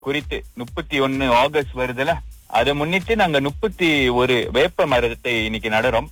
குறித்து முப்பத்தி ஒன்னு ஆகஸ்ட் வருதுல அதை முன்னிட்டு நாங்க முப்பத்தி ஒரு வேப்ப மரத்தை இன்னைக்கு நடுறோம்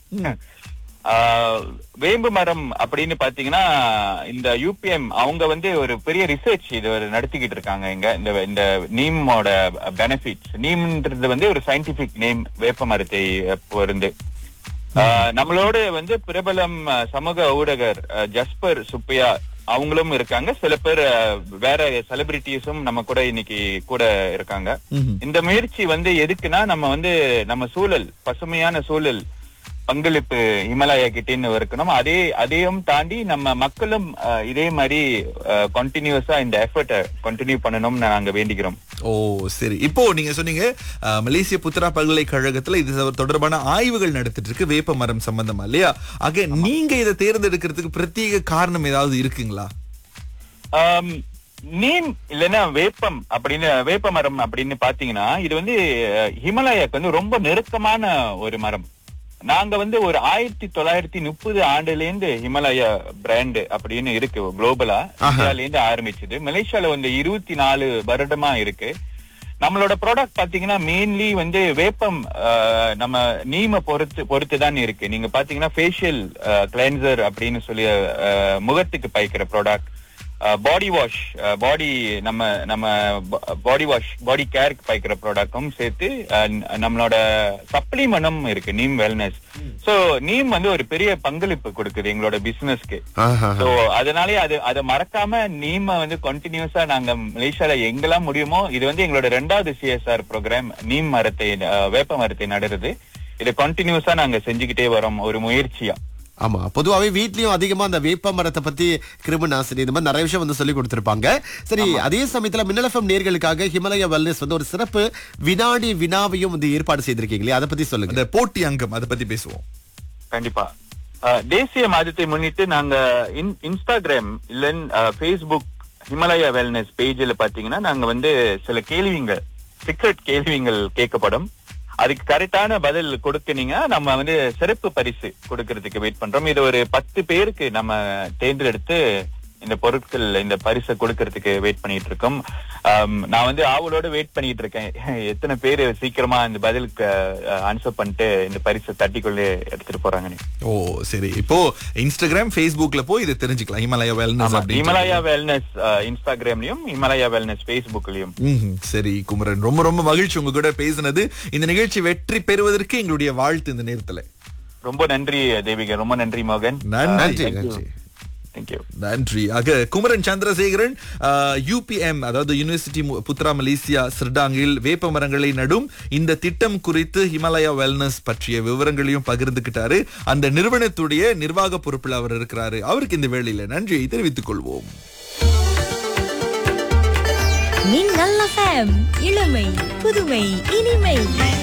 ஆஹ், வேம்பு மரம் அப்படின்னு பாத்தீங்கன்னா இந்த யூபிஎம் அவங்க வந்து ஒரு பெரிய ரிசர்ச் இது ஒரு நடத்திக்கிட்டு இருக்காங்க இங்க இந்த இந்த நீமோட பெனிஃபிட்ஸ் நீம்ன்றது வந்து ஒரு சயின்டிபிக் நேம் வேப்ப மரத்தை பொருந்து ஆஹ், நம்மளோட வந்து பிரபலம் அஹ், சமூக ஊடகர் அஹ், ஜஸ்பர் சுப்பையா அவங்களும் இருக்காங்க சில பேர் அஹ், வேற செலிபிரிட்டிஸும் நம்ம கூட இன்னைக்கு கூட இருக்காங்க இந்த முயற்சி வந்து எதுக்குன்னா நம்ம வந்து நம்ம சூழல் பசுமையான சூழல் பங்களிப்பு இமலாயா கிட்டேன்னு இருக்கணும் அதே அதையும் தாண்டி நம்ம மக்களும் அஹ், இதே மாதிரி கண்டினியூஸா இந்த எஃபர்ட்டை கண்டினியூ பண்ணணும்னு நாங்க வேண்டிக்கிறோம் ஓ சரி இப்போ நீங்க சொன்னீங்க அஹ், மலேசிய புத்ரா பல்கலைக்கழகத்துல இது தொடர்பான ஆய்வுகள் நடத்திட்டு இருக்கு வேப்ப மரம் சம்பந்தமா இல்லையா ஆக நீங்க இதை தேர்ந்தெடுக்கிறதுக்கு பிரத்யேக காரணம் ஏதாவது இருக்குங்களா ஆம், நீம் இல்லைன்னா வேப்பம் அப்படின்னு வேப்ப மரம் அப்படின்னு பாத்தீங்கன்னா இது வந்து அஹ், ஹிமாலயாக்கு வந்து ரொம்ப நெருக்கமான ஒரு மரம் நாங்க வந்து ஒரு ஆயிரத்தி தொள்ளாயிரத்தி முப்பது ஆண்டுல இருந்து ஹிமாலயா பிராண்ட் அப்படின்னு இருக்கு குளோபலா இந்தியால இருந்து ஆரம்பிச்சது மலேசியால வந்து இருபத்தி நாலு வருடமா இருக்கு நம்மளோட ப்ராடக்ட் பாத்தீங்கன்னா மெயின்லி வந்து வேப்பம் அஹ், நம்ம நீம பொறுத்து பொறுத்து தான் இருக்கு நீங்க பாத்தீங்கன்னா ஃபேஷியல் கிளென்சர் அப்படின்னு சொல்லி அஹ், முகத்துக்கு பாய்க்கிற ப்ராடக்ட் பாடி வாஷ் பாடி நம்ம நம்ம பாடி வாஷ் பாடி கேருக்கு பாய்க்கிற ப்ராடக்டும் சேர்த்து அஹ், ந- நம்மளோட சப்ளிமெண்டும் இருக்கு நீம் வெல்னஸ் சோ நீம் வந்து ஒரு பெரிய பங்களிப்பு கொடுக்குது எங்களோட பிசினஸ்க்கு சோ அதனாலே அது அதை மறக்காம நீம வந்து கண்டினியூஸா நாங்க மலேசியால எங்கெல்லாம் முடியுமோ இது வந்து எங்களோட ரெண்டாவது சிஎஸ்ஆர் ப்ரோக்ராம் நீம் மரத்தை அஹ், வேப்ப மரத்தை நடுறது இதை கண்டினியூஸா நாங்க செஞ்சுக்கிட்டே வரோம் ஒரு முயற்சியா ஆமா பொதுவாவே வீட்லயும் அதிகமா அந்த வேப்ப மரத்தை பத்தி கிருமி நாசினி இந்த மாதிரி நிறைய விஷயம் வந்து சொல்லி கொடுத்திருப்பாங்க சரி அதே சமயத்துல மின்னலஃபம் நேர்களுக்காக ஹிமாலயா வெல்னஸ் வந்து ஒரு சிறப்பு வினாடி வினாவையும் வந்து ஏற்பாடு செய்திருக்கீங்களே அதை பத்தி சொல்லுங்க அந்த போட்டி அங்கம் அதை பத்தி பேசுவோம் கண்டிப்பா அஹ், தேசிய மாதத்தை முன்னிட்டு நாங்க இன்- இன்ஸ்டாகிராம் இல்ல ஃபேஸ்புக் ஹிமாலயா வெல்னஸ் பேஜ்ல பாத்தீங்கன்னா நாங்க வந்து சில கேள்விங்கள் சீக்ரெட் கேள்விகள் கேட்கப்படும் அதுக்கு கரெக்டான பதில் கொடுத்தீங்க நம்ம வந்து சிறப்பு பரிசு கொடுக்கறதுக்கு வெயிட் பண்றோம் இது ஒரு பத்து பேருக்கு நம்ம தேர்ந்தெடுத்து இந்த பொருட்கள் இந்த பரிசை கொடுக்கறதுக்கு வெயிட் பண்ணிட்டு இருக்கோம் ஆம், நான் வந்து ஆவலோட வெயிட் பண்ணிட்டு இருக்கேன் எத்தனை பேர் சீக்கிரமா இந்த பதிலுக்கு ஆன்சர் பண்ணிட்டு இந்த பரிசை தட்டிக்குள்ளே எடுத்துட்டு போறாங்கன்னு ஓ சரி இப்போ இன்ஸ்டாகிராம் ஃபேஸ்புக்ல போய் இதை தெரிஞ்சுக்கலாம் ஹிமாலயா வெல்னஸ் ஆமா, அப்படின்னு ஹிமாலயா வெல்னஸ் இன்ஸ்டாகிராம்லயும் ஹிமாலயா வெல்னஸ் ஃபேஸ்புக்லயும் ம்ஹும். சரி குமரன் ரொம்ப ரொம்ப மகிழ்ச்சி உங்க கூட பேசினது இந்த நிகழ்ச்சி வெற்றி பெறுவதற்கு எங்களுடைய வாழ்த்து இந்த நேரத்துல ரொம்ப நன்றி தேவிகா ரொம்ப நன்றி மோகன் நன்றி நன்றி நன்றி தேங்க்யூ நன்றி ஆக குமரன் சந்திரசேகரன் யூபிஎம் அதாவது யூனிவர்சிட்டி மு- புத்ரா மலேசியா சிர்டாங்கில் வேப்ப மரங்களை நடும் இந்த திட்டம் குறித்து ஹிமாலயா வெல்னஸ் பற்றிய விவரங்களையும் பகிர்ந்துகிட்டாரு அந்த நிறுவனத்துடைய நிர்வாக பொறுப்பில் அவர் இருக்கிறாரு அவருக்கு இந்த வேளையில நன்றியை தெரிவித்துக் கொள்வோம் மின்னல் FM இளமை புதுமை இனிமை